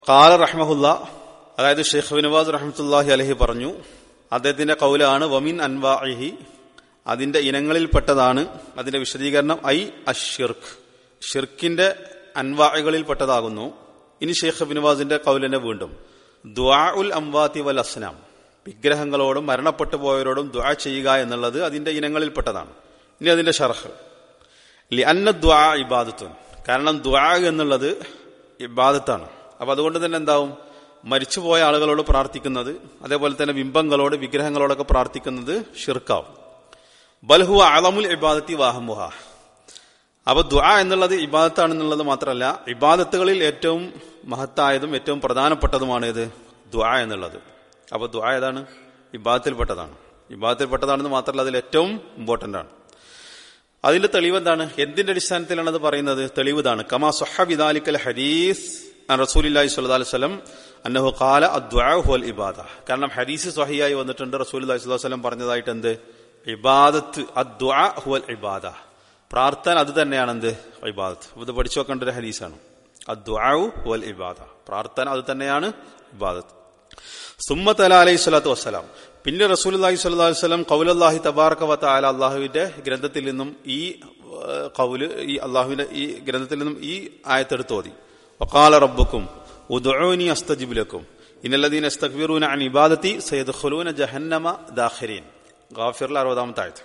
കാല റഹ്മഹുല്ല അതായത് ഷെയ്ഖ് ബിനവാസ് റഹ്മത്തുല്ലാഹി അലഹി പറഞ്ഞു അദ്ദേഹത്തിന്റെ കൗലാണ് വമിൻ അൻവാഹി അതിന്റെ ഇനങ്ങളിൽപ്പെട്ടതാണ് അതിന്റെ വിശദീകരണം ഐ അഷിർക്ക് ഷിർക്കിന്റെ അൻവാഹകളിൽപ്പെട്ടതാകുന്നു ഇനി ഷെയ്ഖ് ബിനവാസിന്റെ കൗലിനെ വീണ്ടും ദ്വാ ഉൽ അംവാത്തി വൽ അസ്നാം വിഗ്രഹങ്ങളോടും മരണപ്പെട്ടു പോയവരോടും ദ്വാ ചെയ്യുക എന്നുള്ളത് അതിന്റെ ഇനങ്ങളിൽപ്പെട്ടതാണ് ഇനി അതിന്റെ ഷർഹ് ലി അന്ന ദ്വാ ഇബാദത്തുൻ കാരണം ദ്വാ എന്നുള്ളത് ഇബാദത്താണ് അപ്പൊ അതുകൊണ്ട് തന്നെ എന്താവും മരിച്ചുപോയ ആളുകളോട് പ്രാർത്ഥിക്കുന്നത് അതേപോലെ തന്നെ ബിംബങ്ങളോട് വിഗ്രഹങ്ങളോടൊക്കെ പ്രാർത്ഥിക്കുന്നത് ഷിർക്കാവും ബൽഹു അളമുൽ ഇബാദത്തി വാഹമുഹ അപ്പൊ ദ്വാ എന്നുള്ളത് ഇബാദത്താണെന്നുള്ളത് മാത്രമല്ല ഇബാദത്തുകളിൽ ഏറ്റവും മഹത്തായതും ഏറ്റവും പ്രധാനപ്പെട്ടതുമാണ് ഇത് ദ്വാ എന്നുള്ളത് അപ്പൊ ദ്വാ ഏതാണ് ഇബാദത്തിൽപ്പെട്ടതാണ് ഇബാദത്തിൽപ്പെട്ടതാണെന്ന് മാത്രമല്ല അതിൽ ഏറ്റവും ഇമ്പോർട്ടന്റ് ആണ് അതിന്റെ തെളിവ് എന്താണ് എന്തിന്റെ അടിസ്ഥാനത്തിലാണ് അത് പറയുന്നത് തെളിവ് ഇതാണ് കമാ സുഹബിദാലിക്കൽ ഹദീസ് റസൂലി സ്വല്ലാ വസ്ലം അന്നഹു കാല അദ്വാഹുൽ ഇബാദ കാരണം ഹദീസ് സ്വഹിയായി വന്നിട്ടുണ്ട് റസൂൽ വസ്ലം പറഞ്ഞതായിട്ട് എന്ത് ഇബാദത്ത് അദ്വാ ഹുവൽ ഇബാദ പ്രാർത്ഥന അത് തന്നെയാണ് എന്ത് ഇബാദത്ത് ഇത് പഠിച്ചു വെക്കേണ്ട ഒരു ഹദീസാണ് അദ്വാഹു ഹുവൽ ഇബാദ പ്രാർത്ഥന അത് തന്നെയാണ് ഇബാദത്ത് സുമ്മത്ത് അല അലൈഹി സ്വലാത്തു വസ്സലാം പിന്നെ റസൂൽ അള്ളാഹി സ്വല്ലാ വസ്ലം കൗലല്ലാഹി തബാറക വത്ത അല അള്ളാഹുവിന്റെ ഗ്രന്ഥത്തിൽ നിന്നും ഈ കൗല് ഈ അള്ളാഹുവിന്റെ ഈ ഗ്രന്ഥത്തിൽ നിന്നും ഈ ആയത്തെടുത്ത് ഓതി വക്കാല റബ്ബുക്കും ഉദ്ഊനി അസ്തജിബുലക്കും ഇന്നല്ലദീൻ അസ്തക്ബിറൂന അൻ ഇബാദത്തി സയദ്ഖുലൂന ജഹന്നമ ദാഖിരീൻ ഗാഫിറിൽ അറുപതാമത്തെ ആയത്ത്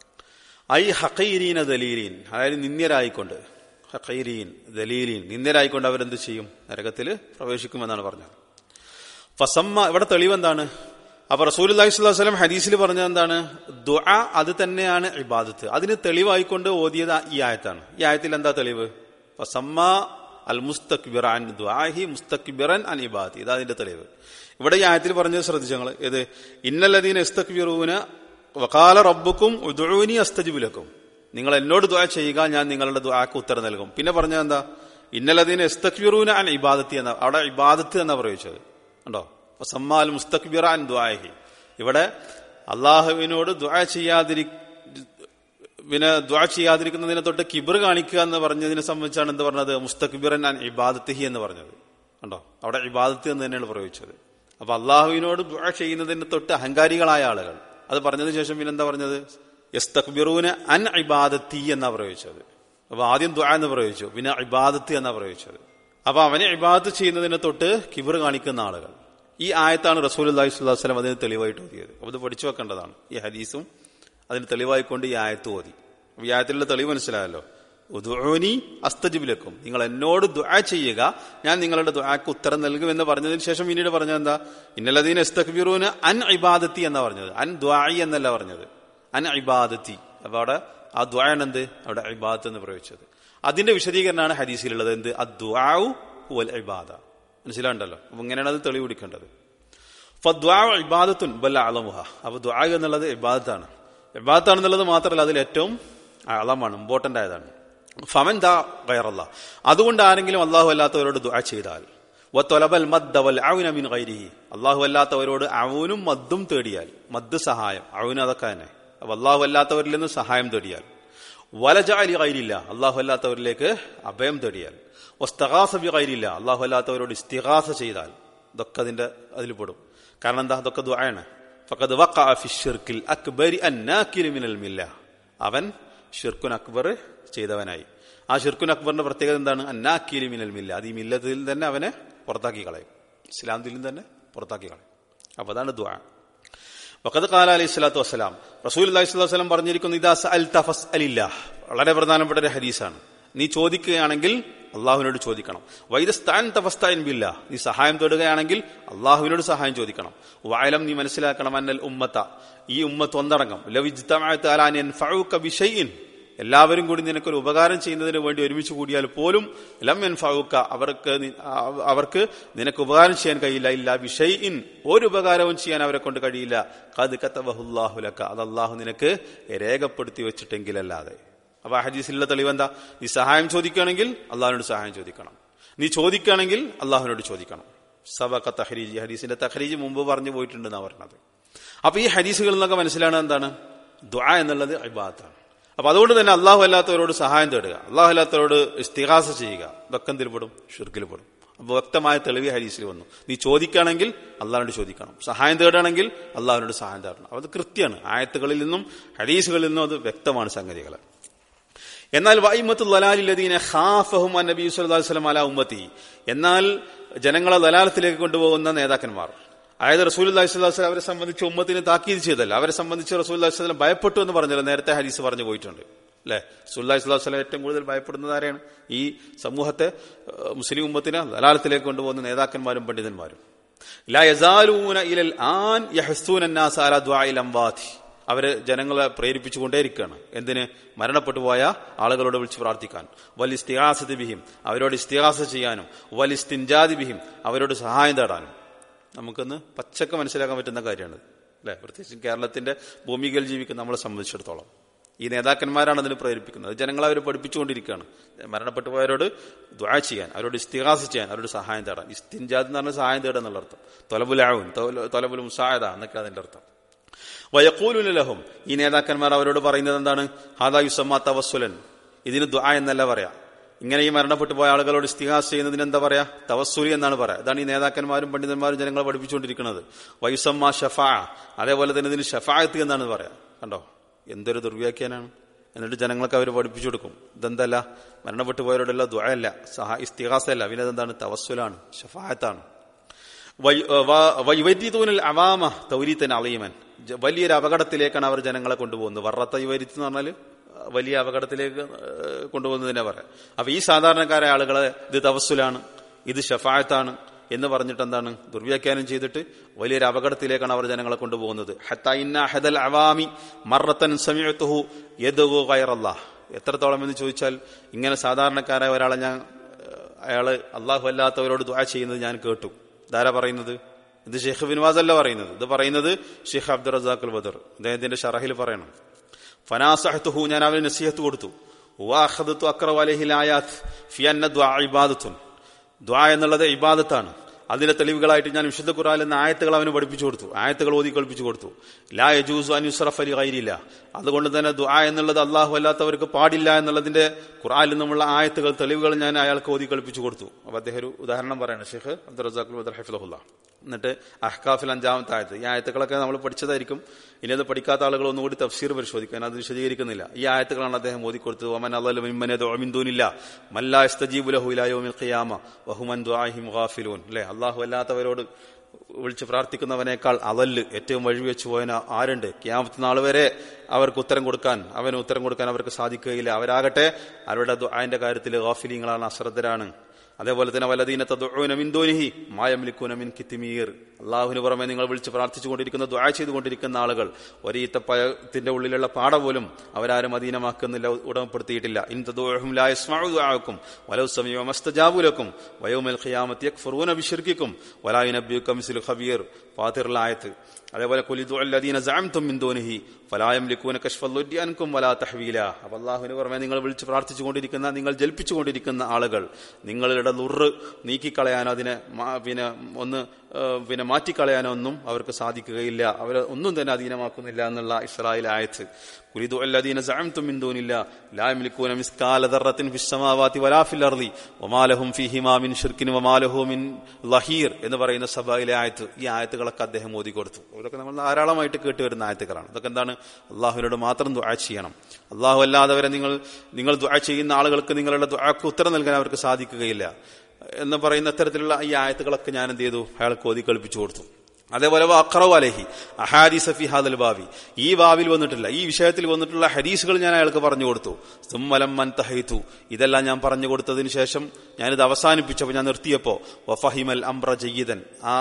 ഐ ഹഖീരീന ദലീലീൻ അതായത് നിന്ദ്യരായിക്കൊണ്ട് ഹഖീരീൻ ദലീലീൻ നിന്ദ്യരായിക്കൊണ്ട് അവരെന്ത് ചെയ്യും നരകത്തിൽ പ്രവേശിക്കുമെന്നാണ് പറഞ്ഞത് ഫസമ്മ ഇവിടെ തെളിവ് എന്താണ് അപ്പൊ റസൂൽ അലൈഹി സ്വലം ഹദീസിൽ പറഞ്ഞത് എന്താണ് ദുആ അത് തന്നെയാണ് ഇബാദത്ത് അതിന് തെളിവായിക്കൊണ്ട് ഓതിയത് ഈ ആയത്താണ് ഈ ആയത്തിൽ എന്താ തെളിവ് ഫസമ്മ അൽ മുസ്തക്ബിറാൻ ദുആഹി മുസ്തക്ബിറൻ അൻ ഇബാദത്ത് ഇതാ അതിന്റെ തെളിവ് ഇവിടെ ഈ ആയത്തിൽ പറഞ്ഞത് ശ്രദ്ധിച്ചു ഞങ്ങൾ ഇത് ഇന്നല്ലദീന ഇസ്തക്ബിറൂന വകാല റബ്ബുക്കും ഉദൂനി അസ്തജിബുലക്കും നിങ്ങൾ എന്നോട് ദുആ ചെയ്യുക ഞാൻ നിങ്ങളുടെ ദുആക്ക് ഉത്തരം നൽകും പിന്നെ പറഞ്ഞത് എന്താ ഇന്നലദീന ഇസ്തക്ബിറൂന അൻ ഇബാദത്തി എന്ന അവിടെ ഇബാദത്ത് എന്നാ പ്രയോഗിച്ചത് ഉണ്ടോ സമ്മാൽ മുസ്തക്ബിറാൻ ദ്വാഹി ഇവിടെ അള്ളാഹുവിനോട് ദ്വാ ചെയ്യാതിരി പിന്നെ ദ്വാ ചെയ്യാതിരിക്കുന്നതിനെ തൊട്ട് കിബർ കാണിക്കുക എന്ന് പറഞ്ഞതിനെ സംബന്ധിച്ചാണ് എന്ത് പറഞ്ഞത് മുസ്തക്ബിറൻ അൻ ഇബാദത്തിഹി എന്ന് പറഞ്ഞത് ഉണ്ടോ അവിടെ ഇബാദത്ത് എന്ന് തന്നെയാണ് പ്രയോഗിച്ചത് അപ്പൊ അള്ളാഹുവിനോട് ദ്വാ ചെയ്യുന്നതിന് തൊട്ട് അഹങ്കാരികളായ ആളുകൾ അത് പറഞ്ഞതിന് ശേഷം പിന്നെ എന്താ പറഞ്ഞത് യസ്തക്ബിറൂന് അൻ ഇബാദത്തി എന്നാ പ്രയോഗിച്ചത് അപ്പൊ ആദ്യം ദ്വാ എന്ന് പ്രയോഗിച്ചു പിന്നെ ഇബാദത്ത് എന്നാ പ്രയോഗിച്ചത് അപ്പൊ അവനെ ഇബാദത്ത് ചെയ്യുന്നതിനെ തൊട്ട് കിബർ കാണിക്കുന്ന ആളുകൾ ഈ ആയത്താണ് റസൂൽ അള്ളഹി സ്വലാസ്ലം അതിന് തെളിവായിട്ട് ഓതിയത് അപ്പൊ ഇത് പഠിച്ചു വെക്കേണ്ടതാണ് ഈ ഹദീസും അതിന് തെളിവായിക്കൊണ്ട് ഈ ആയത്ത് ഓതി ഈ ആയത്തിലുള്ള തെളിവ് മനസ്സിലായല്ലോ ഉദുനി അസ്തജിബിലക്കും നിങ്ങൾ എന്നോട് ദുആ ചെയ്യുക ഞാൻ നിങ്ങളുടെ ദുആക്ക് ഉത്തരം നൽകും എന്ന് പറഞ്ഞതിന് ശേഷം പിന്നീട് പറഞ്ഞത് എന്താ ഇന്നലദീൻ എസ്തക്ബിറൂന് അൻ ഇബാദത്തി എന്നാ പറഞ്ഞത് അൻ ദ്വായി എന്നല്ല പറഞ്ഞത് അൻ ഇബാദത്തി അപ്പൊ അവിടെ ആ ദ്വായാണ് എന്ത് അവിടെ ഇബാദത്ത് എന്ന് പ്രയോഗിച്ചത് അതിന്റെ വിശദീകരണമാണ് ഹദീസിലുള്ളത് എന്ത് അദ്വാഉ വൽ ഇബാദ മനസ്സിലാണ്ടല്ലോ അപ്പൊ ഇങ്ങനെയാണ് അത് തെളിവ് പിടിക്കേണ്ടത് ഫദ്വാ ഇബാദത്തുൻ ബല്ല അളമുഹ അപ്പൊ ദ്വാ എന്നുള്ളത് ഇബാദത്താണ് ഇബാദത്താണെന്നുള്ളത് മാത്രമല്ല അതിൽ ഏറ്റവും അളമാണ് ഇമ്പോർട്ടന്റ് ആയതാണ് ഫമൻ ദാ ഗൈറല്ല അതുകൊണ്ട് ആരെങ്കിലും അള്ളാഹു അല്ലാത്തവരോട് ദുആ ചെയ്താൽ വത്തൊലബൽ മദ്ദ വൽ ഔന മിൻ ഗൈരിഹി അള്ളാഹു അല്ലാത്തവരോട് ഔനും മദ്ദും തേടിയാൽ മദ് സഹായം ഔന അതൊക്കെ തന്നെ അപ്പൊ അള്ളാഹു അല്ലാത്തവരിൽ നിന്ന് സഹായം തേടിയാൽ വലജാലി കൈരില്ല അള്ളാഹു അല്ലാത്തവരിലേക്ക് അഭയം തേടിയാൽ ഒസ്തകാസബി കൈരില്ല അള്ളാഹു അല്ലാത്തവരോട് ഇസ്തിഹാസ ചെയ്താൽ ഇതൊക്കെ അതിന്റെ അതിൽ പെടും കാരണം എന്താ അതൊക്കെ ദ്വായാണ് ഫഖദ് വഖഅ ഫി ഷിർക്കിൽ അക്ബരി അന്നാകിൽ മിനൽ മില്ല അവൻ ഷിർക്കുൻ അക്ബർ ചെയ്തവനായി ആ ഷിർക്കുൻ അക്ബറിന്റെ പ്രത്യേകത എന്താണ് അന്നാക്കിൽ മിനൽ മില്ല അത് ഈ മില്ലത്തിൽ തന്നെ അവനെ പുറത്താക്കി കളയും ഇസ്ലാമത്തിൽ തന്നെ പുറത്താക്കി കളയും അപ്പൊ അതാണ് ദ്വാ വഖദ് ഖാല അലൈഹി സ്വലാത്തു വസ്സലാം റസൂൽ അലൈഹി സ്വലാത്തു വസ്സലാം പറഞ്ഞിരിക്കുന്നു ഇതാ അൽ തഫസ് അലില്ല വളരെ പ്രധാനപ്പെട്ട ഒരു ഹദീസാണ് നീ ചോദിക്കുകയാണെങ്കിൽ അള്ളാഹുവിനോട് ചോദിക്കണം വൈദസ്ഥാൻ തഫസ്താൻ ബില്ല നീ സഹായം തേടുകയാണെങ്കിൽ അള്ളാഹുവിനോട് സഹായം ചോദിക്കണം വായലം നീ മനസ്സിലാക്കണം അന്നൽ ഉമ്മത്ത ഈ ഉമ്മത്ത് ഒന്നടങ്കം ലവിജിത്തമാൻ എല്ലാവരും കൂടി നിനക്കൊരു ഉപകാരം ചെയ്യുന്നതിന് വേണ്ടി ഒരുമിച്ച് കൂടിയാൽ പോലും ലം എൻ ഫൗക്ക അവർക്ക് അവർക്ക് നിനക്ക് ഉപകാരം ചെയ്യാൻ കഴിയില്ല ഇല്ല വിഷയിൻ ഒരു ഉപകാരവും ചെയ്യാൻ അവരെ കൊണ്ട് കഴിയില്ല കത് കത്തബഹുല്ലാഹുലക്ക അത് അള്ളാഹു നിനക്ക് രേഖപ്പെടുത്തി വെച്ചിട്ടെങ്കിലല്ലാതെ അപ്പൊ ആ ഹദീസിലുള്ള തെളിവെന്താ നീ സഹായം ചോദിക്കുകയാണെങ്കിൽ അള്ളാഹുവിനോട് സഹായം ചോദിക്കണം നീ ചോദിക്കുകയാണെങ്കിൽ അള്ളാഹുവിനോട് ചോദിക്കണം സബക്ക തഹരീജ് ഹദീസിന്റെ തഹരീജ് മുമ്പ് പറഞ്ഞു പോയിട്ടുണ്ടെന്നാണ് പറഞ്ഞത് അപ്പൊ ഈ ഹദീസുകളിൽ നിന്നൊക്കെ മനസ്സിലാണ് എന്താണ് ദ്വാ എന്നുള്ളത് ഇബാദത്താണ് അപ്പൊ അതുകൊണ്ട് തന്നെ അള്ളാഹു അല്ലാത്തവരോട് സഹായം തേടുക അള്ളാഹു അല്ലാത്തവരോട് ഇസ്തിഹാസ ചെയ്യുക ഇതൊക്കെ എന്തിൽ പെടും ഷിർക്കിൽ പെടും അപ്പോൾ വ്യക്തമായ തെളിവ് ഹരീസിൽ വന്നു നീ ചോദിക്കുകയാണെങ്കിൽ അള്ളാഹിനോട് ചോദിക്കണം സഹായം തേടുകയാണെങ്കിൽ അള്ളാഹിനോട് സഹായം തേടണം അത് കൃത്യമാണ് ആയത്തുകളിൽ നിന്നും ഹരീസുകളിൽ നിന്നും അത് വ്യക്തമാണ് സംഗതികൾ എന്നാൽ വൈമത്തുലദീനെ ഖാഫഹും നബി വസ്ലം അല ഉമ്മത്തി എന്നാൽ ജനങ്ങളെ ദലാലത്തിലേക്ക് കൊണ്ടുപോകുന്ന നേതാക്കന്മാർ അതായത് റസൂൽ അള്ളാഹിസ്വല്ലാസ്ലം അവരെ സംബന്ധിച്ച് ഉമ്മത്തിന് താക്കീത് ചെയ്തല്ല അവരെ സംബന്ധിച്ച് റസൂൽ അള്ളാഹിസ്ലം ഭയപ്പെട്ടു എന്ന് പറഞ്ഞല്ലോ നേരത്തെ ഹരീസ് പറഞ്ഞു പോയിട്ടുണ്ട് അല്ലെ സുല്ലാഹി സ്വലാസ്ലം ഏറ്റവും കൂടുതൽ ഭയപ്പെടുന്നത് ആരെയാണ് ഈ സമൂഹത്തെ മുസ്ലിം ഉമ്മത്തിനെ ദലാലത്തിലേക്ക് കൊണ്ടുപോകുന്ന നേതാക്കന്മാരും പണ്ഡിതന്മാരും ലാ യസാലൂന ഇലൽ ആൻ യഹസ്തൂൻ അന്നാസ് അല ദ്വാഇൽ അംവാതി അവര് ജനങ്ങളെ പ്രേരിപ്പിച്ചുകൊണ്ടേയിരിക്കുകയാണ് എന്തിന് മരണപ്പെട്ടു പോയ ആളുകളോട് വിളിച്ച് പ്രാർത്ഥിക്കാൻ വലിസ്തിഹാസത്ത് ബിഹിം അവരോട് ഇസ്തിഹാസ ചെയ്യാനും വലിസ്തിൻജാതി ബിഹിം അവരോട് സഹായം തേടാനും നമുക്കൊന്ന് പച്ചക്ക മനസ്സിലാക്കാൻ പറ്റുന്ന കാര്യമാണ് അല്ലെ പ്രത്യേകിച്ചും കേരളത്തിന്റെ ഭൂമികയിൽ ജീവിക്കുന്ന നമ്മളെ സംബന്ധിച്ചിടത്തോളം ഈ നേതാക്കന്മാരാണ് അതിന് പ്രേരിപ്പിക്കുന്നത് ജനങ്ങളെ അവർ പഠിപ്പിച്ചുകൊണ്ടിരിക്കുകയാണ് മരണപ്പെട്ടു പോയവരോട് ദ്വാ ചെയ്യാൻ അവരോട് ഇസ്തിഹാസ ചെയ്യാൻ അവരോട് സഹായം തേടാൻ ഇസ്തിൻജാദ് എന്ന് പറഞ്ഞാൽ സഹായം തേടുക എന്നുള്ള അർത്ഥം തൊലബുലാവും തൊലബുൽ മുസായത എന്നൊക്കെ അതിന്റെ അർത്ഥം വയക്കൂലുലഹും ഈ നേതാക്കന്മാർ അവരോട് പറയുന്നത് എന്താണ് ഹാദാ യുസമ്മ തവസ്സുലൻ ഇതിന് ദ്വാ എന്നല്ല പറയാ ഇങ്ങനെ ഈ മരണപ്പെട്ടു പോയ ആളുകളോട് ഇസ്തിഹാസ് ചെയ്യുന്നതിന് എന്താ പറയാ തവസ്സുലി എന്നാണ് പറയാ ഇതാണ് ഈ നേതാക്കന്മാരും പണ്ഡിതന്മാരും ജനങ്ങളെ പഠിപ്പിച്ചുകൊണ്ടിരിക്കുന്നത് വയുസമ്മ ഷഫാ അതേപോലെ തന്നെ ഇതിന് ഷഫായത്ത് എന്നാണ് പറയാ കണ്ടോ എന്തൊരു ദുർവ്യാഖ്യാനാണ് എന്നിട്ട് ജനങ്ങൾക്ക് അവർ പഠിപ്പിച്ചു കൊടുക്കും ഇതെന്തല്ല മരണപ്പെട്ടു പോയവരോടുള്ള ദ്വയല്ല സഹ ഇസ്തിഹാസല്ല പിന്നെ ഇതെന്താണ് തവസ്സുലാണ് ഷഫായത്താണ് വൈവരിതൂനിൽ അവാമ തൗരീത്തൻ അളീമൻ വലിയൊരു അപകടത്തിലേക്കാണ് അവർ ജനങ്ങളെ കൊണ്ടുപോകുന്നത് വർറത്ത യുവരിത്ത് എന്ന് പറഞ്ഞാൽ വലിയ അപകടത്തിലേക്ക് കൊണ്ടുപോകുന്നതിനെ പറയാം അപ്പൊ ഈ സാധാരണക്കാരായ ആളുകളെ ഇത് തവസ്സുലാണ് ഇത് ഷഫായത്താണ് എന്ന് പറഞ്ഞിട്ട് എന്താണ് ദുർവ്യാഖ്യാനം ചെയ്തിട്ട് വലിയൊരു അപകടത്തിലേക്കാണ് അവർ ജനങ്ങളെ കൊണ്ടുപോകുന്നത് ഹത്തൽ അവാമി മറത്തൻ സമയത്തുഹു യദുഹു കയറല്ല എത്രത്തോളം എന്ന് ചോദിച്ചാൽ ഇങ്ങനെ സാധാരണക്കാരായ ഒരാളെ ഞാൻ അയാള് അള്ളാഹു അല്ലാത്തവരോട് ദ്വാ ചെയ്യുന്നത് ഞാൻ കേട്ടു ധാര പറയുന്നത് ഇത് ഷെയ്ഖ് ബിൻവാസ് അല്ല പറയുന്നത് ഇത് പറയുന്നത് ഷെയ്ഖ് അബ്ദുൾ റസാഖുൽ ബദർ അദ്ദേഹത്തിന്റെ ഷറഹിൽ പറയണം ഫനാസഹത്തുഹു ഞാൻ അവന് നസീഹത്ത് കൊടുത്തു വാഹദത്തു അക്രവലഹിലായാത്ത് ഫിയന്ന ദ്വാ ഇബാദത്തുൻ ദ്വാ എന്നുള്ളത് ഇബാദത്താണ് അതിന്റെ തെളിവുകളായിട്ട് ഞാൻ വിശുദ്ധ ഖുറാൻ എന്ന ആയത്തുകൾ അവന് പഠിപ്പിച്ചു കൊടുത്തു ആയത്തുകൾ ഓതി കളിപ്പിച്ചു കൊടുത്തു ലാ യജൂസു അനുസറഫ് അലി കൈരില്ല അതുകൊണ്ട് തന്നെ ദ്വാ എന്നുള്ളത് അള്ളാഹു അല്ലാത്തവർക്ക് പാടില്ല എന്നുള്ളതിന്റെ ഖുറാനിൽ നിന്നുമുള്ള ആയത്തുകൾ തെളിവുകൾ ഞാൻ അയാൾക്ക് ഓതി കളിപ്പിച്ചു കൊടുത്തു അപ്പൊ അദ്ദേഹം ഒരു ഉദാഹരണം പറയണം ഷെയ്ഖ് അബ്ദുൾ റസാഖുൽ ഹഫിദുല്ല എന്നിട്ട് അഹ്കാഫിൽ അഞ്ചാമത്തെ ആയത്ത് ഈ ആയത്തുകളൊക്കെ നമ്മൾ പഠിച്ചതായിരിക്കും ഇനി അത് പഠിക്കാത്ത ആളുകൾ ഒന്നുകൂടി തഫ്സീർ പരിശോധിക്കാൻ അത് വിശദീകരിക്കുന്നില്ല ഈ ആയത്തുകളാണ് അദ്ദേഹം മോദി കൊടുത്തത് ഒമൻ അല്ലമിമ്മനോമിന്തൂനില്ല മല്ലാസ്തജീബുലഹുലായോമിൽ ഖിയാമ വഹുമൻ ദ്വാഹിം ഗാഫിലൂൻ അല്ലെ അള്ളാഹു അല്ലാത്തവരോട് വിളിച്ച് പ്രാർത്ഥിക്കുന്നവനേക്കാൾ അതല്ല് ഏറ്റവും വഴിവെച്ചു പോയന ആരുണ്ട് ക്യാമത്ത് നാൾ വരെ അവർക്ക് ഉത്തരം കൊടുക്കാൻ അവന് ഉത്തരം കൊടുക്കാൻ അവർക്ക് സാധിക്കുകയില്ല അവരാകട്ടെ അവരുടെ അതിന്റെ കാര്യത്തിൽ ഗാഫിലിങ്ങളാണ് അശ്രദ്ധരാണ് അതേപോലെ തന്നെ വലദീനത്തോനിഹി മായംലിക്കൂനമിൻ കിത്തിമീർ അള്ളാഹുവിന് പുറമെ നിങ്ങൾ വിളിച്ച് പ്രാർത്ഥിച്ചുകൊണ്ടിരിക്കുന്ന ദ്വാ ചെയ്തുകൊണ്ടിരിക്കുന്ന ആളുകൾ ഒരീത്തപ്പഴത്തിന്റെ ഉള്ളിലുള്ള പാട പോലും അവരാരും അധീനമാക്കുന്നില്ല ഉടമപ്പെടുത്തിയിട്ടില്ല ഇൻതദോഹും ലായസ്മാക്കും വലവ് സമീപം മസ്തജാബുലക്കും വയോമൽ ഖിയാമത്ത് യക്ഫറൂന ബിഷിർക്കിക്കും വലായുനബ്യുക്കം സിൽ ഖബീർ ഫാത്തിറിലായത്ത് അതേപോലെ കുലിദുഅല്ലദീന സഅംതും മിൻ ദൂനിഹി ഫലാ യംലികൂന കശ്ഫൽ അൻകും വലാ തഹ്വീല അപ്പോൾ അല്ലാഹുവിന് പുറമെ നിങ്ങൾ വിളിച്ച് പ്രാർത്ഥിച്ചുകൊണ്ടിരിക്കുന്ന നിങ്ങൾ ജൽപ്പിച്ചുകൊണ്ടിരിക്കുന്ന ആളുകൾ നിങ്ങളുടെ ലുറ് നീക്കിക്കളയാനോ അതിനെ പിന്നെ ഒന്ന് പിന്നെ മാറ്റിക്കളയാനോ ഒന്നും അവർക്ക് സാധിക്കുകയില്ല അവർ ഒന്നും തന്നെ അധീനമാക്കുന്നില്ല എന്നുള്ള ഇസ്രായേൽ ആയത്ത് കുലിദു അല്ലദീന സഅംതും മിൻ ദൂനില്ല ലാ യംലികൂന മിസ്കാല ദർറത്തിൻ ഫിസ് സമാവാതി വലാ ഫിൽ അർളി വമാലഹും ഫീഹിമാ മിൻ ഷിർക്കിൻ വമാലഹു മിൻ ലഹീർ എന്ന് പറയുന്ന സഭയിലെ ആയത്ത് ഈ ആയത്തുകളൊക്കെ അദ്ദേഹം ഓതി കൊടുത്തു ഇതൊക്കെ നമ്മൾ ധാരാളമായിട്ട് കേട്ടുവരുന്ന ആയത്തുകളാണ് ഇതൊക്കെ എന്താണ് അള്ളാഹുവിനോട് മാത്രം ദുആ ചെയ്യണം അള്ളാഹു അല്ലാത്തവരെ നിങ്ങൾ നിങ്ങൾ ദുആ ചെയ്യുന്ന ആളുകൾക്ക് നിങ്ങളുടെ ദുആക്ക് ഉത്തരം നൽകാൻ അവർക്ക് സാധിക്കുകയില്ല എന്ന് പറയുന്ന തരത്തിലുള്ള ഈ ആയത്തുകളൊക്കെ ഞാൻ എന്ത് ചെയ്തു അയാൾക്ക് ഓതി കളിപ്പിച്ചു കൊടുത്തു അതേപോലെ അഖറവ് അലഹി അഹാദി സഫി ഹാദൽ ബാവി ഈ ബാവിൽ വന്നിട്ടില്ല ഈ വിഷയത്തിൽ വന്നിട്ടുള്ള ഹദീസുകൾ ഞാൻ അയാൾക്ക് പറഞ്ഞു കൊടുത്തു സുമ്മലം മൻ തഹൈത്തു ഇതെല്ലാം ഞാൻ പറഞ്ഞു കൊടുത്തതിന് ശേഷം ഞാനിത് അവസാനിപ്പിച്ചപ്പോൾ ഞാൻ നിർത്തിയപ്പോ വഫഹിമൽ അംറ ജയ്യിദൻ ആ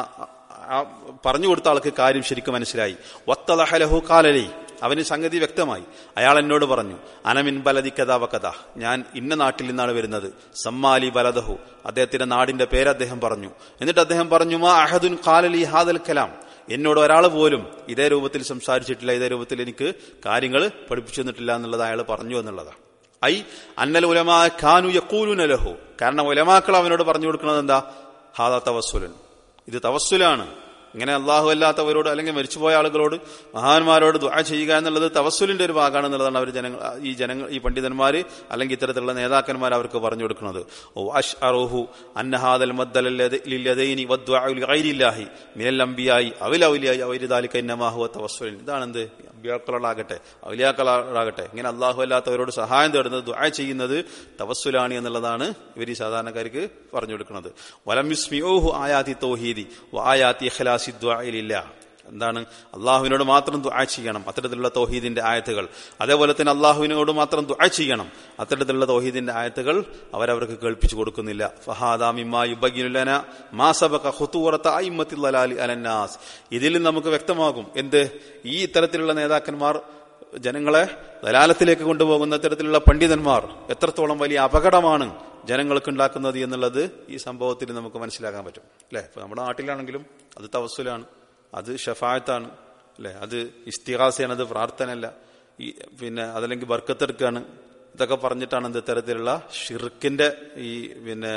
പറഞ്ഞു കൊടുത്ത ആൾക്ക് കാര്യം ശരിക്കും മനസ്സിലായി വത്തലഹലഹു കാലലി അവന് സംഗതി വ്യക്തമായി അയാൾ എന്നോട് പറഞ്ഞു അനമിൻ ബലതി കഥാ വകഥ ഞാൻ ഇന്ന നാട്ടിൽ നിന്നാണ് വരുന്നത് സമ്മാലി ബലദഹു അദ്ദേഹത്തിന്റെ നാടിന്റെ പേര് അദ്ദേഹം പറഞ്ഞു എന്നിട്ട് അദ്ദേഹം പറഞ്ഞു മാ അഹദുൻ കാലലി ഹാദൽ കലാം എന്നോട് ഒരാൾ പോലും ഇതേ രൂപത്തിൽ സംസാരിച്ചിട്ടില്ല ഇതേ രൂപത്തിൽ എനിക്ക് കാര്യങ്ങൾ പഠിപ്പിച്ചു തന്നിട്ടില്ല എന്നുള്ളത് അയാൾ പറഞ്ഞു എന്നുള്ളതാണ് ഐ അന്നൽ ഉലമാ ഖാനു യക്കൂലുന ലഹു കാരണം ഉലമാക്കൾ അവനോട് പറഞ്ഞു കൊടുക്കുന്നത് എന്താ ഹാദ തവസ്സുലൻ ഇത് തവസ്സുലാണ് ഇങ്ങനെ അള്ളാഹു അല്ലാത്തവരോട് അല്ലെങ്കിൽ മരിച്ചുപോയ ആളുകളോട് മഹാന്മാരോട് ദുആ ചെയ്യുക എന്നുള്ളത് തവസ്സുലിന്റെ ഒരു ഭാഗമാണെന്നുള്ളതാണ് അവർ ജനങ്ങൾ ഈ ജനങ്ങൾ ഈ പണ്ഡിതന്മാർ അല്ലെങ്കിൽ ഇത്തരത്തിലുള്ള നേതാക്കന്മാർ അവർക്ക് പറഞ്ഞു കൊടുക്കുന്നത് ഓ അഷ് അറുഹു അന്നഹാദൽ മദ്ദലൈനി വദ്വാഹി മിനൽ അംബിയായി അവിലൗലിയായി അവരിദാലിക്ക ഇന്നമാഹുവ തവസ്സുലിൻ ഇതാണെന്ത് അമ്പിയാക്കളോടാകട്ടെ ഔലിയാക്കളോടാകട്ടെ ഇങ്ങനെ അള്ളാഹു അല്ലാത്തവരോട് സഹായം തേടുന്നത് ദുആ ചെയ്യുന്നത് തവസ്സുലാണ് എന്നുള്ളതാണ് ഇവർ ഈ സാധാരണക്കാർക്ക് പറഞ്ഞു കൊടുക്കുന്നത് വലം യുസ്മിഊഹു ആയാതി തൗഹീദി വആയാതി ഇഖ്ലാസി ദുആഇലില്ല എന്താണ് അള്ളാഹുവിനോട് മാത്രം ദുആ ചെയ്യണം അത്തരത്തിലുള്ള തൗഹീദിന്റെ ആയത്തുകൾ അതേപോലെ തന്നെ അള്ളാഹുവിനോട് മാത്രം ദുആ ചെയ്യണം അത്തരത്തിലുള്ള തൗഹീദിന്റെ ആയത്തുകൾ അവരവർക്ക് കേൾപ്പിച്ചു കൊടുക്കുന്നില്ല ഫഹാദാമിമായുബിനുലന മാസബക ഖുതൂറത അയിമ്മത്തിൽ ലലാലി അലന്നാസ് ഇതിൽ നമുക്ക് വ്യക്തമാകും എന്ത് ഈ ഇത്തരത്തിലുള്ള നേതാക്കന്മാർ ജനങ്ങളെ ദലാലത്തിലേക്ക് കൊണ്ടുപോകുന്ന തരത്തിലുള്ള പണ്ഡിതന്മാർ എത്രത്തോളം വലിയ അപകടമാണ് ജനങ്ങൾക്ക് ഉണ്ടാക്കുന്നത് എന്നുള്ളത് ഈ സംഭവത്തിൽ നമുക്ക് മനസ്സിലാക്കാൻ പറ്റും അല്ലെ ഇപ്പൊ നമ്മുടെ നാട്ടിലാണെങ്കിലും അത് തവസ്സുലാണ് അത് ഷഫായത്താണ് അല്ലെ അത് ഇസ്തിഹാസയാണ് അത് പ്രാർത്ഥനയല്ല ഈ പിന്നെ അതല്ലെങ്കിൽ ബർക്കത്തെടുക്കാണ് ഇതൊക്കെ പറഞ്ഞിട്ടാണ് എന്ത് തരത്തിലുള്ള ഷിർക്കിന്റെ ഈ പിന്നെ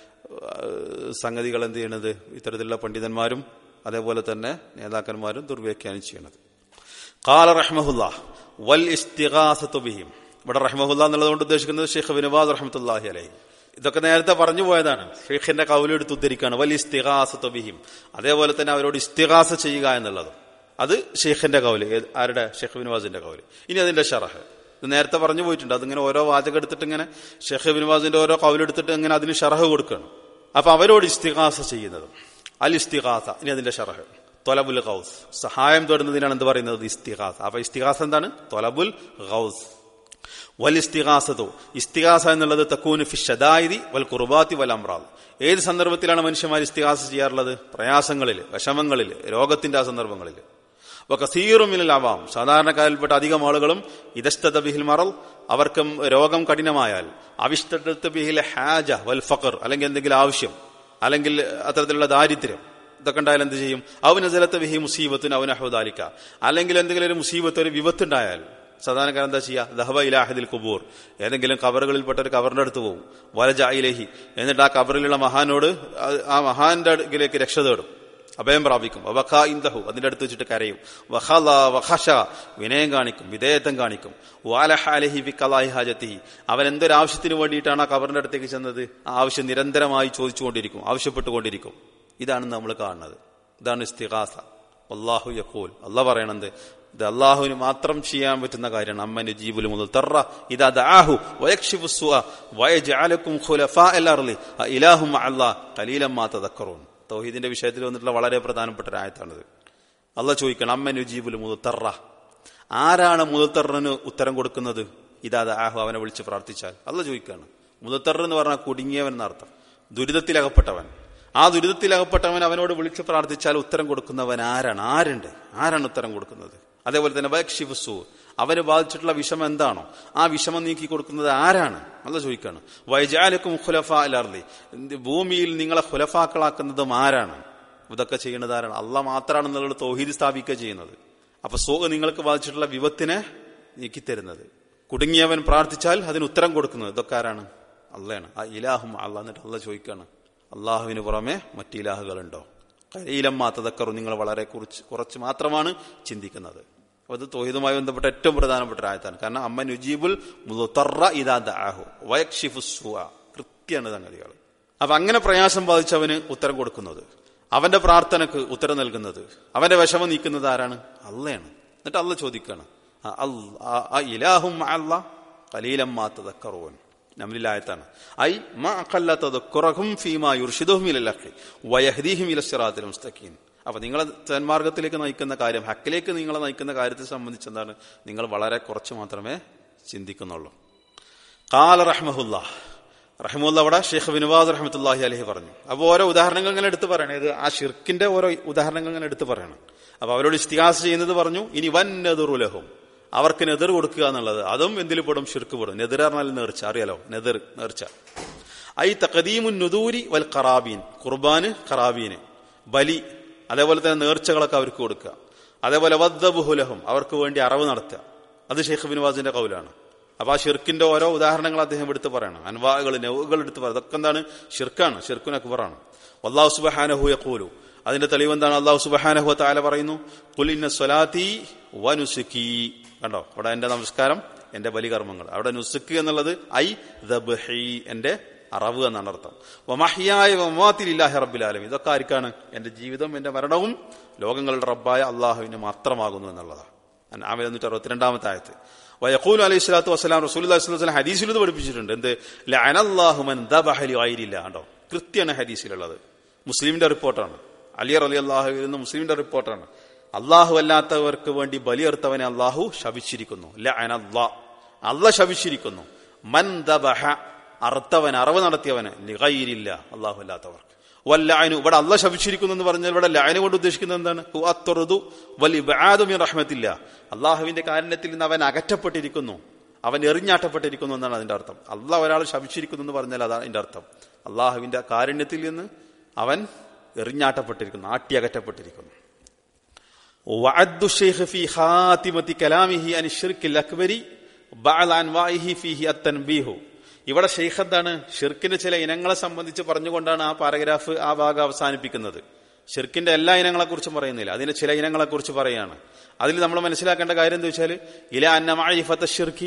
സംഗതികൾ എന്ത് ചെയ്യണത് ഇത്തരത്തിലുള്ള പണ്ഡിതന്മാരും അതേപോലെ തന്നെ നേതാക്കന്മാരും ദുർവ്യാഖ്യാനം ചെയ്യണത് കാല റഹ്മഹുല്ല വൽ ഇസ്തിഹാസത്തു ബിഹിം ഇവിടെ റഹ്മഹുല്ല എന്നുള്ളതുകൊണ്ട് ഉദ്ദേശിക്കുന്നത് ഷെയ്ഖ് ബിനുബാദ് റഹ്മത്തുല്ലാഹി അലൈഹി ഇതൊക്കെ നേരത്തെ പറഞ്ഞു പോയതാണ് ഷെയ്ഖിന്റെ കൗലെടുത്ത് ഉദ്ധരിക്കുകയാണ് വൽ ഇസ്തിഹാസത്തു ബിഹിം അതേപോലെ തന്നെ അവരോട് ഇസ്തിഹാസ ചെയ്യുക എന്നുള്ളത് അത് ഷെയ്ഖിന്റെ കൗല് ആരുടെ ഷെയ്ഖ് ബിനുവാസിന്റെ കൗല് ഇനി അതിന്റെ ഷറഹ് ഇത് നേരത്തെ പറഞ്ഞു പോയിട്ടുണ്ട് അതിങ്ങനെ ഓരോ വാചകം എടുത്തിട്ട് ഇങ്ങനെ ഷെയ്ഖ് ബിനുവാസിന്റെ ഓരോ കൗലെടുത്തിട്ട് ഇങ്ങനെ അതിന് ഷറഹ് കൊടുക്കുകയാണ് അപ്പൊ അവരോട് ഇസ്തിഹാസ ചെയ്യുന്നത് അൽ ഇസ്തിഹാസ ഇനി അതിന്റെ ഷറഹ് തൊലബുൽ ഗൗസ് സഹായം തേടുന്നതിനാണ് എന്ത് പറയുന്നത് ഇസ്തിഹാസ അപ്പൊ ഇസ്തിഹാസ എന്താണ് തൊലബുൽ ഗൗസ് വൽ ഇസ്തിഹാസതോ ഇസ്തിഹാസ എന്നുള്ളത് തക്കൂന് ഫിഷദായി വൽ കുർബാത്തി വൽ അമ്രാദ് ഏത് സന്ദർഭത്തിലാണ് മനുഷ്യന്മാർ ഇസ്തിഹാസ ചെയ്യാറുള്ളത് പ്രയാസങ്ങളിൽ വിഷമങ്ങളിൽ രോഗത്തിന്റെ ആ സന്ദർഭങ്ങളിൽ അപ്പൊ കസീറുമിൽ ആവാം സാധാരണക്കാരിൽപ്പെട്ട അധികം ആളുകളും ഇതസ്തത ബിഹിൽ മറൽ അവർക്കും രോഗം കഠിനമായാൽ അവിഷ്ട ബിഹിൽ ഹാജ വൽ ഫഖർ അല്ലെങ്കിൽ എന്തെങ്കിലും ആവശ്യം അല്ലെങ്കിൽ അത്തരത്തിലുള്ള ദാരിദ്ര്യം ഇതൊക്കെ ഉണ്ടായാൽ എന്ത് ചെയ്യും അവന് ജലത്തെ വിഹി മുസീബത്തിന് അവൻ അഹുദാലിക്ക അല്ലെങ്കിൽ എന്തെങ്കിലും ഒരു മുസീബത്ത് ഒരു വിപത്തുണ്ടായാൽ സാധാരണക്കാരൻ എന്താ ചെയ്യുക ദഹബ ഇലാഹദിൽ കുബൂർ ഏതെങ്കിലും കവറുകളിൽപ്പെട്ട ഒരു കവറിന്റെ അടുത്ത് പോകും വലജായിലേഹി എന്നിട്ട് ആ കവറിലുള്ള മഹാനോട് ആ മഹാന്റെ അടുക്കിലേക്ക് രക്ഷ തേടും അഭയം പ്രാപിക്കും വഖ ഇന്ദഹു അതിന്റെ അടുത്ത് വെച്ചിട്ട് കരയും വഖല വഖഷ വിനയം കാണിക്കും വിധേയത്വം കാണിക്കും വാലഹാലഹി വി കലാഹി ഹാജത്തിഹി അവൻ എന്തൊരാവശ്യത്തിന് വേണ്ടിയിട്ടാണ് ആ കവറിന്റെ അടുത്തേക്ക് ചെന്നത് ആ ആവശ്യം നിരന്തരമായി ചോദിച്ചുകൊണ്ടിരിക്കും ആവശ്യപ്പെട്ടുകൊണ്ടിരിക്കും ഇതാണ് നമ്മൾ കാണുന്നത് ഇതാണ് ഇസ്തിഹാസ അള്ളാഹു യഖൂൽ അള്ളാഹ് പറയണത് ഇത് അള്ളാഹുവിന് മാത്രം ചെയ്യാൻ പറ്റുന്ന കാര്യമാണ് അമ്മന്റെ ജീബുൽ മുതൽ തറ ഇതാ ദാഹു വയക്ഷിഫു സുഅ വയജഅലക്കും ഖുലഫാ അൽ അർളി ഇലാഹും അല്ലാഹ് ഖലീലം മാ തദക്കറൂൻ തൗഹീദിന്റെ വിഷയത്തിൽ വന്നിട്ടുള്ള വളരെ പ്രധാനപ്പെട്ട ഒരു ആയത്താണിത് അള്ളാഹ് ചോദിക്കണം അമ്മൻ ജീബുൽ മുതത്തറ ആരാണ് മുതത്തറിന് ഉത്തരം കൊടുക്കുന്നത് ഇതാ ദാഹു അവനെ വിളിച്ച് പ്രാർത്ഥിച്ചാൽ അള്ളാഹ് ചോദിക്കാണ് മുതത്തർ എന്ന് പറഞ്ഞാൽ കുടുങ്ങിയവൻ എന്നർത്ഥം ദുരിതത്തിലകപ്പെട്ടവൻ ആ ദുരിതത്തിലകപ്പെട്ടവൻ അവനോട് വിളിച്ച് പ്രാർത്ഥിച്ചാൽ ഉത്തരം കൊടുക്കുന്നവൻ ആരാണ് ആരുണ്ട് ആരാണ് ഉത്തരം കൊടുക്കുന്നത് അതേപോലെ തന്നെ വൈക്ഷിഫുസു അവന് ബാധിച്ചിട്ടുള്ള വിഷമം എന്താണോ ആ വിഷമം നീക്കി കൊടുക്കുന്നത് ആരാണ് നല്ല ചോദിക്കാണ് വൈജാലക്കും ഖുലഫ അലർലി ഭൂമിയിൽ നിങ്ങളെ ഖുലഫാക്കളാക്കുന്നതും ആരാണ് ഇതൊക്കെ ചെയ്യുന്നത് ആരാണ് അല്ല മാത്രമാണെന്നുള്ള തോഹീദ് സ്ഥാപിക്കുക ചെയ്യുന്നത് അപ്പൊ സോ നിങ്ങൾക്ക് ബാധിച്ചിട്ടുള്ള വിപത്തിനെ നീക്കിത്തരുന്നത് കുടുങ്ങിയവൻ പ്രാർത്ഥിച്ചാൽ അതിന് ഉത്തരം കൊടുക്കുന്നത് ഇതൊക്കെ ആരാണ് അള്ളയാണ് ആ ഇലാഹും അല്ല എന്നിട്ട് അല്ല ചോദിക്കാണ് അള്ളാഹുവിന് പുറമെ മറ്റ് ഇലാഹുകളുണ്ടോ കലീലം മാത്തതക്കറു നിങ്ങൾ വളരെ കുറച്ച് കുറച്ച് മാത്രമാണ് ചിന്തിക്കുന്നത് അപ്പൊ അത് തോഹിതുമായി ബന്ധപ്പെട്ട ഏറ്റവും പ്രധാനപ്പെട്ട ഒരു ആയത്താണ് കാരണം അമ്മ നുജീബുൽ മുതറ ഇതാ ദാഹു വയക്ഷിഫുസുവ കൃത്യമാണ് സംഗതികൾ അപ്പൊ അങ്ങനെ പ്രയാസം ബാധിച്ചവന് ഉത്തരം കൊടുക്കുന്നത് അവന്റെ പ്രാർത്ഥനക്ക് ഉത്തരം നൽകുന്നത് അവന്റെ വിഷമം നീക്കുന്നത് ആരാണ് അള്ളയാണ് എന്നിട്ട് അള്ള ചോദിക്കാണ് ഇലാഹും അല്ല കലീലം മാത്തതക്കറുവൻ നമ്മിലായത്താണ് ഐ മാഹും ഫീമാ യുർഷിദുഹും ഇലല്ലഹി വയഹദീഹിം ഇലസ്റാത്തിൽ മുസ്തഖീൻ അപ്പൊ നിങ്ങളെ സന്മാർഗത്തിലേക്ക് നയിക്കുന്ന കാര്യം ഹക്കിലേക്ക് നിങ്ങളെ നയിക്കുന്ന കാര്യത്തെ സംബന്ധിച്ച് എന്താണ് നിങ്ങൾ വളരെ കുറച്ച് മാത്രമേ ചിന്തിക്കുന്നുള്ളൂ കാല റഹ്മഹുല്ല റഹ്മുല്ല അവിടെ ഷെയ്ഖ് ബിനുവാദ് റഹ്മത്തുല്ലാഹി അലഹി പറഞ്ഞു അപ്പോൾ ഓരോ ഉദാഹരണങ്ങൾ ഇങ്ങനെ എടുത്ത് പറയണം ഇത് ആ ഷിർക്കിന്റെ ഓരോ ഉദാഹരണങ്ങൾ ഇങ്ങനെ എടുത്ത് പറയണം അപ്പൊ അവരോട് ഇസ്തിഹാസ് ചെയ്യുന്നത് പറഞ്ഞു ഇനി വൻ നെതുറുലഹും അവർക്ക് നെതിർ കൊടുക്കുക എന്നുള്ളത് അതും എന്തിൽ പെടും ഷിർക്ക് പെടും നെതിർ പറഞ്ഞാൽ നേർച്ച അറിയാലോ നെതിർ നേർച്ച ഐ തഖദീമുൻ നുദൂരി വൽ ഖറാബീൻ ഖുർബാന് ഖറാബീന് ബലി അതേപോലെ തന്നെ നേർച്ചകളൊക്കെ അവർക്ക് കൊടുക്കുക അതേപോലെ വദ്ദബുഹുലഹും അവർക്ക് വേണ്ടി അറവ് നടത്തുക അത് ഷെയ്ഖ് ബിൻവാസിന്റെ കൗലാണ് അപ്പൊ ആ ഷിർക്കിന്റെ ഓരോ ഉദാഹരണങ്ങൾ അദ്ദേഹം എടുത്ത് പറയണം അൻവാകൾ നെവുകൾ എടുത്ത് പറയും അതൊക്കെ എന്താണ് ഷിർക്കാണ് ഷിർക്കുൻ അക്ബറാണ് വല്ലാഹു സുബഹാനഹു യഖൂലു അതിന്റെ തെളിവ് എന്താണ് അള്ളാഹു സുബാനഹു താല പറയുന്നു കുലിന്ന സ്വലാത്തി വനുസുക്കി കണ്ടോ അവിടെ എന്റെ നമസ്കാരം എന്റെ ബലികർമ്മങ്ങൾ അവിടെ നുസുക്ക് എന്നുള്ളത് ഐ ദബ്ഹി എന്റെ അറവ് എന്നാണ് അർത്ഥം വമഹിയായ വമാത്തിലില്ലാഹി റബ്ബിൽ ആലമീൻ ഇതൊക്കെ ആർക്കാണ് എന്റെ ജീവിതം എന്റെ മരണവും ലോകങ്ങളുടെ റബ്ബായ അള്ളാഹുവിന് മാത്രമാകുന്നു എന്നുള്ളതാണ് ആമ എന്നിട്ട് അറുപത്തിരണ്ടാമത്തെ ആയത്ത് വയക്കൂൽ അലൈഹി സ്വലാത്തു വസ്സലാം റസൂൽ വസ്ലം ഹദീസിൽ ഇത് പഠിപ്പിച്ചിട്ടുണ്ട് എന്ത് ലഅനല്ലാഹുമൻ ദബഹലി ആയിരില്ല കണ്ടോ കൃത്യമാണ് ഹദീസിലുള്ളത് മുസ്ലിമിന്റെ റിപ്പോർട്ടാണ് അലിയർ അലി അള്ളാഹുവിൽ നിന്ന് മുസ്ലിമിന്റെ റിപ്പോർട്ടാണ് അള്ളാഹു അല്ലാത്തവർക്ക് വേണ്ടി ബലിയെറുത്തവനെ അള്ളാഹു ശപിച്ചിരിക്കുന്നു ലഅനല്ലാ അല്ല ശപിച്ചിരിക്കുന്നു മൻ ദബഹ അറുത്തവൻ അറിവ് നടത്തിയവന് ലിഗയിരില്ല അള്ളാഹു അല്ലാത്തവർക്ക് വല്ലായനു ഇവിടെ അല്ല ശപിച്ചിരിക്കുന്നു എന്ന് പറഞ്ഞാൽ ഇവിടെ ലായന കൊണ്ട് ഉദ്ദേശിക്കുന്നത് എന്താണ് അത്തുറതു വലിയ റഹ്മത്തില്ല അള്ളാഹുവിന്റെ കാരുണ്യത്തിൽ നിന്ന് അവൻ അകറ്റപ്പെട്ടിരിക്കുന്നു അവൻ എറിഞ്ഞാട്ടപ്പെട്ടിരിക്കുന്നു എന്നാണ് അതിന്റെ അർത്ഥം അള്ളാഹ് ഒരാൾ ശപിച്ചിരിക്കുന്നു എന്ന് പറഞ്ഞാൽ അതാണ് അതിന്റെ അർത്ഥം അള്ളാഹുവിന്റെ കാരുണ്യത്തിൽ നിന്ന് അവൻ എറിഞ്ഞാട്ടപ്പെട്ടിരിക്കുന്നു ആട്ടി അകറ്റപ്പെട്ടിരിക്കുന്നു وعد الشيخ في خاتمة كلامه عن الشرك الأكبر بعض أنواعه فيه التنبيه ഇവിടെ ഷെയ്ഖ് എന്താണ് ഷിർക്കിന്റെ ചില ഇനങ്ങളെ സംബന്ധിച്ച് പറഞ്ഞുകൊണ്ടാണ് ആ പാരഗ്രാഫ് ആ ഭാഗം അവസാനിപ്പിക്കുന്നത് ഷിർക്കിന്റെ എല്ലാ ഇനങ്ങളെ കുറിച്ചും പറയുന്നില്ല അതിന്റെ ചില ഇനങ്ങളെ കുറിച്ച് പറയാണ് അതിൽ നമ്മൾ മനസ്സിലാക്കേണ്ട കാര്യം എന്താ വെച്ചാൽ ഇല അന്നമായിഫത്ത ഷിർക്കി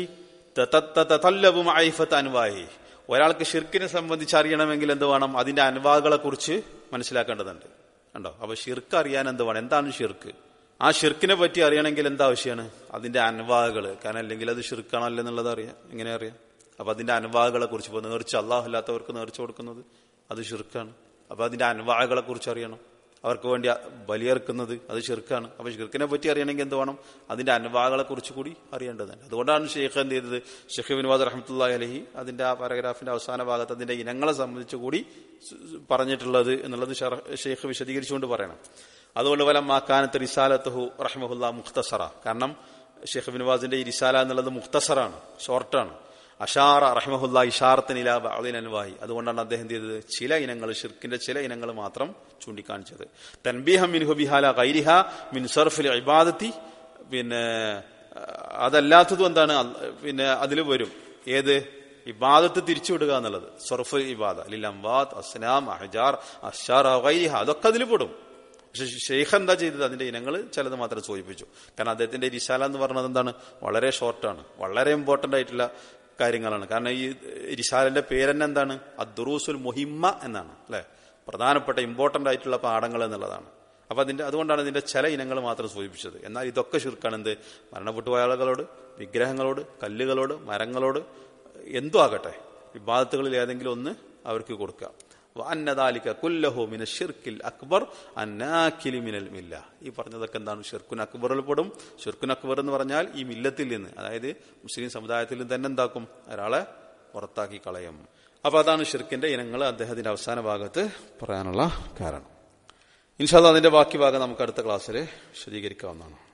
തല്ലബുമായിഫത്ത് അൻവാഹി ഒരാൾക്ക് ഷിർക്കിനെ സംബന്ധിച്ച് അറിയണമെങ്കിൽ എന്ത് വേണം അതിന്റെ അൻവാകളെ കുറിച്ച് മനസ്സിലാക്കേണ്ടതുണ്ട് കണ്ടോ അപ്പൊ ഷിർക്ക് അറിയാൻ എന്ത് വേണം എന്താണ് ഷിർക്ക് ആ ഷിർക്കിനെ പറ്റി അറിയണമെങ്കിൽ എന്താ ആവശ്യമാണ് അതിന്റെ അൻവാകൾ കാരണം അല്ലെങ്കിൽ അത് ഷിർക്കാണോ അല്ലെന്നുള്ളത് അറിയാം എങ്ങനെ അറിയാം അപ്പൊ അതിന്റെ അൻവാകളെ കുറിച്ച് ഇപ്പൊ നേർച്ച അള്ളാഹുല്ലാത്തവർക്ക് നേർച്ച കൊടുക്കുന്നത് അത് ഷിർക്കാണ് അപ്പൊ അതിന്റെ അൻവാകളെ കുറിച്ച് അറിയണം അവർക്ക് വേണ്ടി ബലിയേർക്കുന്നത് അത് ഷിർക്കാണ് അപ്പൊ ഷിർക്കിനെ പറ്റി അറിയണമെങ്കിൽ എന്ത് വേണം അതിന്റെ അൻവാകളെ കുറിച്ച് കൂടി അറിയേണ്ടതുണ്ട് അതുകൊണ്ടാണ് ഷെയ്ഖ് എന്ത് ചെയ്തത് ഷെയ്ഖ് വിൻവാദ് റഹ്മത്തുള്ള അലഹി അതിന്റെ ആ പാരഗ്രാഫിന്റെ അവസാന ഭാഗത്ത് അതിന്റെ ഇനങ്ങളെ സംബന്ധിച്ച് കൂടി പറഞ്ഞിട്ടുള്ളത് എന്നുള്ളത് ഷെയ്ഖ് വിശദീകരിച്ചുകൊണ്ട് പറയണം അതുകൊണ്ട് വല മാക്കാനത്ത് റിസാലത്തുഹു റഹ്മഹുല്ല മുഖ്തസറ കാരണം ഷെയ്ഖ് ബിൻവാസിന്റെ ഈ റിസാല എന്നുള്ളത് മുഖ്തസറാണ് ഷോർട്ടാണ് അഷാറ റഹ്മഹുല്ല ഇഷാറത്തിനില അലിനൻവാഹി അതുകൊണ്ടാണ് അദ്ദേഹം ചെയ്തത് ചില ഇനങ്ങൾ ഷിർക്കിന്റെ ചില ഇനങ്ങൾ മാത്രം ചൂണ്ടിക്കാണിച്ചത് തൻബീഹ മിൻഹു ബിഹാല ഗൈരിഹ മിൻ സർഫിൽ ഇബാദത്തി പിന്നെ അതല്ലാത്തതും എന്താണ് പിന്നെ അതിൽ വരും ഏത് ഇബാദത്ത് തിരിച്ചുവിടുക എന്നുള്ളത് സർഫ് ഇബാദ അലിൽ അംവാദ് അസ്നാം അഹജാർ അഷാർ ഗൈരിഹ അതൊക്കെ അതിൽ പെടും പക്ഷെ ഷെയ്ഖ് എന്താ ചെയ്തത് അതിന്റെ ഇനങ്ങൾ ചിലത് മാത്രം സൂചിപ്പിച്ചു കാരണം അദ്ദേഹത്തിന്റെ റിസാല എന്ന് പറഞ്ഞത് എന്താണ് വളരെ ഷോർട്ടാണ് വളരെ ഇമ്പോർട്ടന്റ് ആയിട്ടുള്ള കാര്യങ്ങളാണ് കാരണം ഈ റിസാലിന്റെ പേരെന്നെ എന്താണ് അദ്ദുറൂസുൽ മുഹിമ്മ എന്നാണ് അല്ലെ പ്രധാനപ്പെട്ട ഇമ്പോർട്ടന്റ് ആയിട്ടുള്ള പാഠങ്ങൾ എന്നുള്ളതാണ് അപ്പൊ അതിന്റെ അതുകൊണ്ടാണ് ഇതിന്റെ ചില ഇനങ്ങൾ മാത്രം സൂചിപ്പിച്ചത് എന്നാൽ ഇതൊക്കെ ശുർക്കാണ് എന്ത് മരണപ്പെട്ടുപോയ ആളുകളോട് വിഗ്രഹങ്ങളോട് കല്ലുകളോട് മരങ്ങളോട് എന്തു ആകട്ടെ വിവാദത്തുകളിൽ ഏതെങ്കിലും ഒന്ന് അവർക്ക് കൊടുക്കുക അന്നദാലിക കുല്ലഹു മിന ഷിർക്കിൽ അക്ബർ അന്നാക്കിലി മിനൽ മില്ല ഈ പറഞ്ഞതൊക്കെ എന്താണ് ഷിർക്കുൻ അക്ബറിൽ പെടും ഷിർക്കുൻ അക്ബർ എന്ന് പറഞ്ഞാൽ ഈ മില്ലത്തിൽ നിന്ന് അതായത് മുസ്ലിം സമുദായത്തിൽ നിന്ന് തന്നെ എന്താക്കും ഒരാളെ പുറത്താക്കി കളയും അപ്പൊ അതാണ് ഷിർക്കിന്റെ ഇനങ്ങൾ അദ്ദേഹത്തിന്റെ അവസാന ഭാഗത്ത് പറയാനുള്ള കാരണം ഇൻഷാല്ല അതിന്റെ ബാക്കി ഭാഗം നമുക്ക് അടുത്ത ക്ലാസ്സിൽ വിശദീകരിക്കാവുന്നതാണ്